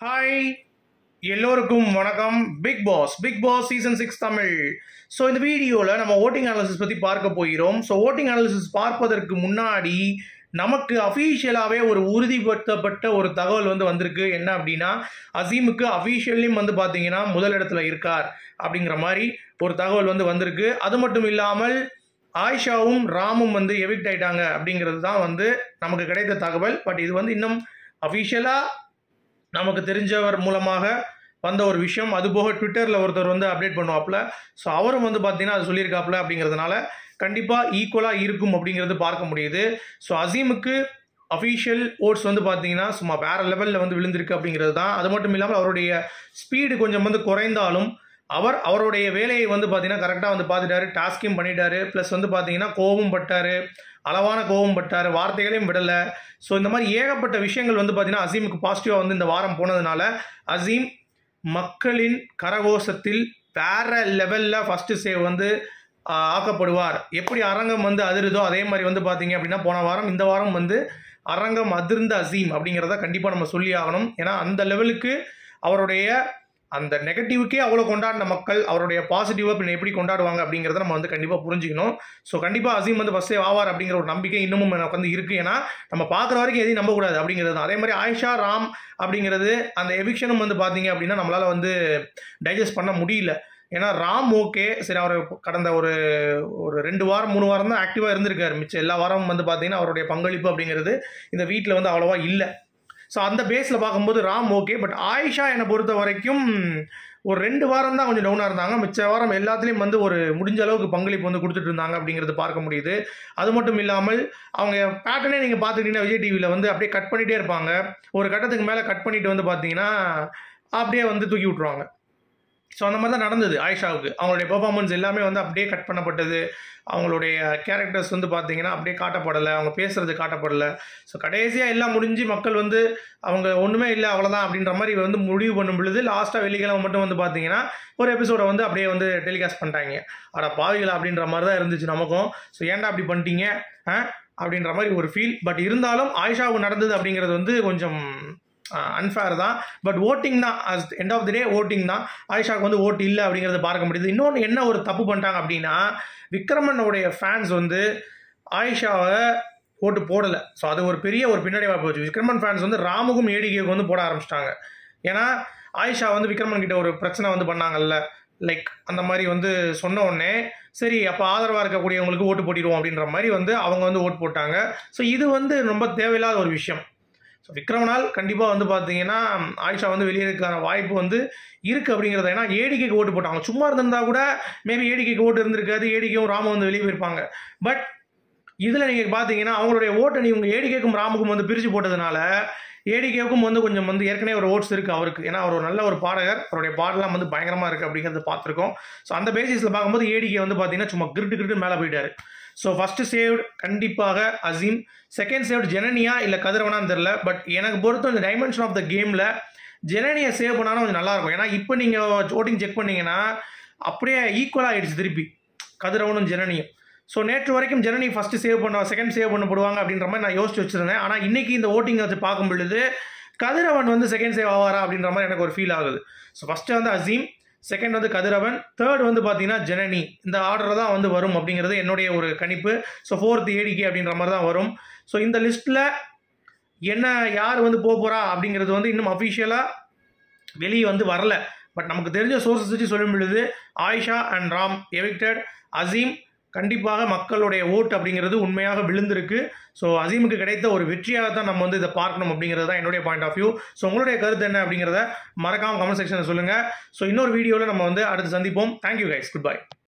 hi எல்லோருக்கும் வணக்கம் Bigg Boss Bigg Boss season six Tamil so இந்த வீடியோவில் நம்ம ஓட்டிங் அனாலிசிஸ் பற்றி பார்க்க போகிறோம் ஸோ ஓட்டிங் அனாலிசிஸ் பார்ப்பதற்கு முன்னாடி நமக்கு அஃபீஷியலாகவே ஒரு உறுதிப்படுத்தப்பட்ட ஒரு தகவல் வந்து வந்திருக்கு என்ன அப்படின்னா அசீமுக்கு அஃபீஷியல்லையும் வந்து பார்த்தீங்கன்னா முதல் இடத்துல இருக்கார் அப்படிங்கிற மாதிரி ஒரு தகவல் வந்து வந்திருக்கு அது மட்டும் இல்லாமல் ஆயிஷாவும் ராமும் வந்து எவிக்ட் ஆயிட்டாங்க அப்படிங்கிறது தான் வந்து நமக்கு கிடைத்த தகவல் பட் இது வந்து இன்னும் அஃபீஷியலாக நமக்கு தெரிஞ்சவர் மூலமாக வந்த ஒரு விஷயம் அது போக ட்விட்டரில் ஒருத்தர் வந்து அப்டேட் பண்ணுவாப்புல ஸோ அவரும் வந்து பார்த்தீங்கன்னா அது சொல்லியிருக்காப்புல அப்படிங்கிறதுனால கண்டிப்பாக ஈக்குவலாக இருக்கும் அப்படிங்கிறது பார்க்க முடியுது ஸோ அசீமுக்கு அஃபீஷியல் ஓட்ஸ் வந்து பார்த்தீங்கன்னா சும்மா வேறு லெவலில் வந்து விழுந்திருக்கு அப்படிங்கிறது தான் அது மட்டும் இல்லாமல் அவருடைய ஸ்பீடு கொஞ்சம் வந்து குறைந்தாலும் அவர் அவருடைய வேலையை வந்து பார்த்தீங்கன்னா கரெக்டாக வந்து பார்த்துட்டாரு டாஸ்கையும் பண்ணிட்டாரு ப்ளஸ் வந்து பார்த்தீங்கன்னா கோபம் பட்டார் அளவான கோபம் பட்டார் வார்த்தைகளையும் விடலை ஸோ இந்த மாதிரி ஏகப்பட்ட விஷயங்கள் வந்து பார்த்தீங்கன்னா அசீமுக்கு பாசிட்டிவாக வந்து இந்த வாரம் போனதுனால அசீம் மக்களின் கரகோஷத்தில் வேற லெவலில் ஃபஸ்ட்டு சேவ் வந்து ஆஹ், ஆக்கப்படுவார் எப்படி அரங்கம் வந்து அதிருதோ அதே மாதிரி வந்து பார்த்தீங்க அப்படின்னா போன வாரம் இந்த வாரம் வந்து அரங்கம் அதிர்ந்த அசீம் அப்படிங்கிறத கண்டிப்பாக நம்ம சொல்லி ஆகணும் ஏன்னா அந்த லெவலுக்கு அவருடைய அந்த நெகட்டிவுக்கே அவ்வளோ கொண்டாடின மக்கள் அவருடைய பாசிட்டிவாக பின்ன எப்படி கொண்டாடுவாங்க அப்படிங்கிறத நம்ம வந்து கண்டிப்பாக புரிஞ்சுக்கணும் ஸோ கண்டிப்பாக அசீம் வந்து ஃபஸ்ட்டே ஆவார் அப்படிங்கிற ஒரு நம்பிக்கை இன்னமும் எனக்கு வந்து இருக்குது ஏன்னா நம்ம பார்க்குற வரைக்கும் எதையும் நம்பக்கூடாது அப்படிங்கிறது தான் அதே மாதிரி ஆயிஷா ராம் அப்படிங்கிறது அந்த எவிக்ஷனும் வந்து பார்த்தீங்க அப்படின்னா நம்மளால் வந்து டைஜஸ்ட் பண்ண முடியல ஏன்னா ராம் ஓகே சரி அவர் கடந்த ஒரு ஒரு ரெண்டு வாரம் மூணு வாரம் தான் ஆக்டிவாக இருந்திருக்காரு மிச்சம் எல்லா வாரமும் வந்து பார்த்தீங்கன்னா அவருடைய பங்களிப்பு அப்படிங்கிறது இந்த வீட்டில் வந்து அவ்வளோவா இல்லை ஸோ அந்த பேஸில் பார்க்கும்போது ராம் ஓகே பட் ஆயிஷா என்னை பொறுத்த வரைக்கும் ஒரு ரெண்டு வாரம் தான் கொஞ்சம் டவுனாக இருந்தாங்க மிச்ச வாரம் எல்லாத்துலேயும் வந்து ஒரு முடிஞ்ச அளவுக்கு பங்களிப்பு வந்து கொடுத்துட்டு இருந்தாங்க அப்படிங்கிறது பார்க்க முடியுது அது மட்டும் இல்லாமல் அவங்க பேட்டர்னே நீங்கள் பார்த்துக்கிட்டீங்கன்னா விஜய் டிவியில் வந்து அப்படியே கட் பண்ணிகிட்டே இருப்பாங்க ஒரு கட்டத்துக்கு மேலே கட் பண்ணிட்டு வந்து பார்த்தீங்கன்னா அப்படியே வந்து தூக்கி விட்ருவாங்க ஸோ அந்த மாதிரி தான் நடந்தது ஆயிஷாவுக்கு அவங்களுடைய பெர்ஃபார்மன்ஸ் எல்லாமே வந்து அப்படியே கட் பண்ணப்பட்டது அவங்களுடைய கேரக்டர்ஸ் வந்து பார்த்தீங்கன்னா அப்படியே காட்டப்படலை அவங்க பேசுறது காட்டப்படலை ஸோ கடைசியாக எல்லாம் முடிஞ்சு மக்கள் வந்து அவங்க ஒன்றுமே இல்லை அவ்வளோதான் அப்படின்ற மாதிரி வந்து முடிவு பண்ணும் பொழுது லாஸ்ட்டாக வெள்ளிக்கிழமை மட்டும் வந்து பார்த்தீங்கன்னா ஒரு எபிசோடை வந்து அப்படியே வந்து டெலிகாஸ்ட் பண்ணிட்டாங்க அட பாவிகளா அப்படின்ற மாதிரி தான் இருந்துச்சு நமக்கும் ஸோ ஏன்டா அப்படி பண்ணிட்டீங்க ஆ அப்படின்ற மாதிரி ஒரு ஃபீல் பட் இருந்தாலும் ஆயிஷாவுக்கு நடந்தது அப்படிங்கிறது வந்து கொஞ்சம் அன்ஃபேர் தான் பட் ஓட்டிங் தான் as end of the day voting தான் ஆயிஷாவுக்கு வந்து ஓட்டு இல்லை அப்படிங்கிறத பார்க்க முடியுது இன்னொன்று என்ன ஒரு தப்பு பண்ணிட்டாங்க அப்படின்னா விக்ரமனுடைய ஃபேன்ஸ் வந்து ஆயிஷாவை ஓட்டு போடலை ஸோ அது ஒரு பெரிய ஒரு பின்னடைவாக போச்சு விக்ரமன் ஃபேன்ஸ் வந்து ராமுக்கும் ஏடிகேக்கு வந்து போட ஆரம்பிச்சிட்டாங்க ஏன்னா ஆயிஷா வந்து விக்ரமன் கிட்ட ஒரு பிரச்சனை வந்து பண்ணாங்கல்ல லைக் அந்த மாதிரி வந்து சொன்ன உடனே சரி அப்போ ஆதரவாக இருக்கக்கூடியவங்களுக்கு ஓட்டு போட்டிடுவோம் அப்படின்ற மாதிரி வந்து அவங்க வந்து ஓட்டு போட்டாங்க ஸோ இது வந்து ரொம்ப தேவையில்லாத ஒரு விஷயம் ஸோ விக்ரமனால் கண்டிப்பாக வந்து பார்த்தீங்கன்னா ஆயிஷா வந்து வெளியேறதுக்கான வாய்ப்பு வந்து இருக்குது அப்படிங்கிறத ஏன்னா ஏடிக்கைக்கு ஓட்டு போட்டாங்க சும்மா இருந்திருந்தா கூட மேபி ஏடிக்கைக்கு ஓட்டு இருந்திருக்காது ஏடிக்கையும் ராமும் வந்து வெளியே போயிருப்பாங்க பட் இதில் நீங்கள் பார்த்தீங்கன்னா அவங்களுடைய ஓட்டை நீங்க ஏடிக்கைக்கும் ராமுக்கும் வந்து பிரித்து போட்டதுனால ஏடிகேவுக்கும் வந்து கொஞ்சம் வந்து ஏற்கனவே ஒரு ஓட்ஸ் இருக்குது அவருக்கு ஏன்னா அவர் ஒரு நல்ல ஒரு பாடகர் அவருடைய பாடலாம் வந்து பயங்கரமாக இருக்குது அப்படிங்கிறத பார்த்துருக்கோம் ஸோ அந்த பேசிஸில் பார்க்கும்போது ஏடிகே வந்து பார்த்தீங்கன்னா சும்மா கிரிட்டு கிரிட்டு மேலே போயிட்டாரு ஸோ ஃபஸ்ட்டு சேவ்டு கண்டிப்பாக அசீம் செகண்ட் சேவ்டு ஜெனனியா இல்லை கதிரவனான்னு தெரில பட் எனக்கு பொறுத்த இந்த டைமென்ஷன் ஆஃப் த கேமில் ஜெனனியை சேவ் பண்ணாலும் கொஞ்சம் நல்லாயிருக்கும் ஏன்னா இப்போ நீங்கள் ஓட்டிங் செக் பண்ணீங்கன்னா அப்படியே ஈக்குவலாக ஆயிடுச்சு திருப்பி கதிரவனும் ஜெனனியும் ஸோ நேற்று வரைக்கும் ஜெனனி ஃபஸ்ட்டு சேவ் பண்ண செகண்ட் சேவ் பண்ணப்படுவாங்க அப்படின்ற மாதிரி நான் யோசிச்சு வச்சிருந்தேன் ஆனால் இன்னைக்கு இந்த ஓட்டிங் வச்சு பார்க்கும் பொழுது கதிரவன் வந்து செகண்ட் சேவ் ஆவாரா அப்படின்ற மாதிரி எனக்கு ஒரு ஃபீல் ஆகுது ஸோ ஃபஸ்ட்டு வந்து அசீம் செகண்ட் வந்து கதிரவன் தேர்ட் வந்து பார்த்தீங்கன்னா ஜனனி இந்த ஆர்டர் தான் வந்து வரும் அப்படிங்கிறது என்னுடைய ஒரு கணிப்பு ஸோ ஃபோர்த் ஏடிகே அப்படின்ற மாதிரி தான் வரும் ஸோ இந்த லிஸ்ட்டில் என்ன யார் வந்து போக போகிறா அப்படிங்கிறது வந்து இன்னும் அஃபிஷியலாக வெளியே வந்து வரல பட் நமக்கு தெரிஞ்ச சோர்சஸ் வச்சு சொல்லும் பொழுது ஆயிஷா அண்ட் ராம் எவிக்டட் அசீம் கண்டிப்பாக மக்களுடைய ஓட் அப்படிங்கிறது உண்மையாக விழுந்திருக்கு ஸோ அசீமுக்கு கிடைத்த ஒரு வெற்றியாக தான் நம்ம வந்து இதை பார்க்கணும் அப்படிங்கிறது தான் என்னுடைய பாயிண்ட் ஆஃப் வியூ ஸோ உங்களுடைய கருத்து என்ன அப்படிங்கிறத மறக்காம கமெண்ட் செக்ஷனில் சொல்லுங்கள் ஸோ இன்னொரு வீடியோவில் நம்ம வந்து அடுத்து சந்திப்போம் தேங்க்யூ கைஸ் குட் பை